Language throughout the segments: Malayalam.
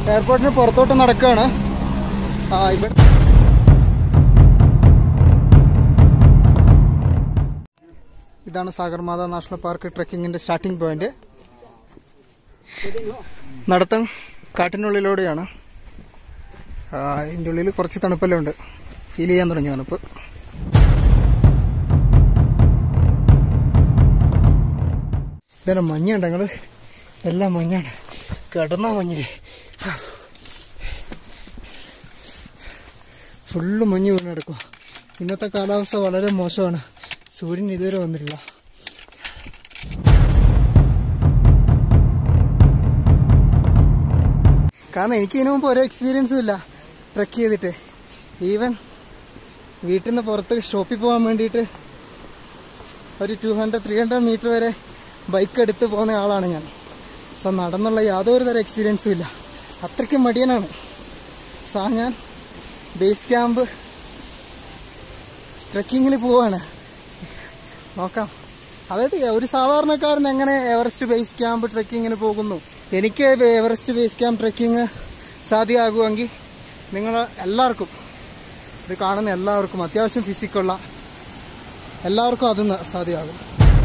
എയർപോർട്ടിന് പുറത്തോട്ട് നടക്കുകയാണ് ആ ഇവിടെ ഇതാണ് സാഗർമാത നാഷണൽ പാർക്ക് ട്രക്കിങ്ങിന്റെ സ്റ്റാർട്ടിംഗ് പോയിന്റ് നടത്തം കാട്ടിനുള്ളിലൂടെയാണ് ആ, ഇതിൻ്റെ ഉള്ളിൽ കുറച്ച് തണുപ്പെല്ലാം ഉണ്ട് ഫീൽ ചെയ്യാൻ തുടങ്ങി തണുപ്പ് ഇതെല്ലാം മഞ്ഞുണ്ട് ഞങ്ങള് എല്ലാം മഞ്ഞാണ് കിടന്ന മഞ്ഞില് ഫുള്ള് മഞ്ഞ് വീണ് കിടക്കുക ഇന്നത്തെ കാലാവസ്ഥ വളരെ മോശമാണ് സൂര്യൻ ഇതുവരെ വന്നിട്ടില്ല കാരണം എനിക്ക് ഇതിനു മുമ്പ് ഓരോ എക്സ്പീരിയൻസും ഇല്ല ട്രക്ക് ചെയ്തിട്ട് ഈവൻ വീട്ടിൽ നിന്ന് പുറത്ത് ഷോപ്പിൽ പോകാൻ വേണ്ടിയിട്ട് ഒരു two hundred three hundred metre വരെ ബൈക്ക് എടുത്ത് പോകുന്ന ആളാണ് ഞാൻ സോ നടന്നുള്ള യാതൊരു തരം എക്സ്പീരിയൻസും ഇല്ല അത്രയ്ക്കും മടിയനാണ് സാ ഞാൻ ബേസ് ക്യാമ്പ് ട്രക്കിങ്ങിൽ പോവാണ് നോക്കാം അതായത് ഒരു സാധാരണക്കാരൻ എങ്ങനെ എവറസ്റ്റ് ബേസ് ക്യാമ്പ് ട്രക്കിങ്ങിന് പോകുന്നു എനിക്ക് എവറസ്റ്റ് ബേസ് ക്യാമ്പ് ട്രക്കിങ് സാധ്യമാകുമെങ്കിൽ നിങ്ങൾ എല്ലാവർക്കും ഇത് കാണുന്ന എല്ലാവർക്കും അത്യാവശ്യം ഫിസിക്കുള്ള എല്ലാവർക്കും അതൊന്ന് സാധ്യമാകും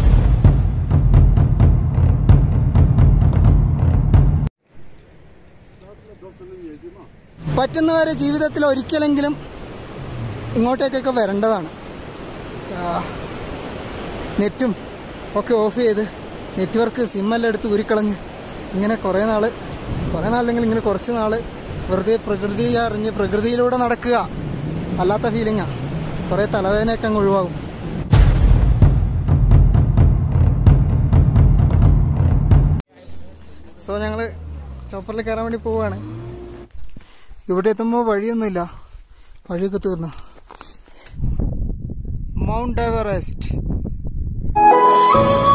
പറ്റുന്നവരെ ജീവിതത്തിൽ ഒരിക്കലെങ്കിലും ഇങ്ങോട്ടേക്കൊക്കെ വരേണ്ടതാണ് ആ, നെറ്റും ഒക്കെ ഓഫ് ചെയ്ത് നെറ്റ്വർക്ക് സിമ്മെല്ലാം എടുത്ത് ഉരുക്കളഞ്ഞ് ഇങ്ങനെ കുറേ നാൾ കുറേ നാളില്ലെങ്കിൽ ഇങ്ങനെ കുറച്ച് നാൾ വെറുതെ പ്രകൃതി അറിഞ്ഞ് പ്രകൃതിയിലൂടെ നടക്കുക അല്ലാത്ത ഫീലിങ്ങാണ് കുറേ തലവേദനയൊക്കെ അങ്ങ് ഒഴിവാകും സോ ഞങ്ങൾ ചോപ്പറിൽ കയറാൻ വേണ്ടി പോവുകയാണ് ഇവിടെ എത്തുമ്പോൾ വഴിയൊന്നുമില്ല വഴിയൊക്കെ തീർന്നു മൗണ്ട് എവറസ്റ്റ്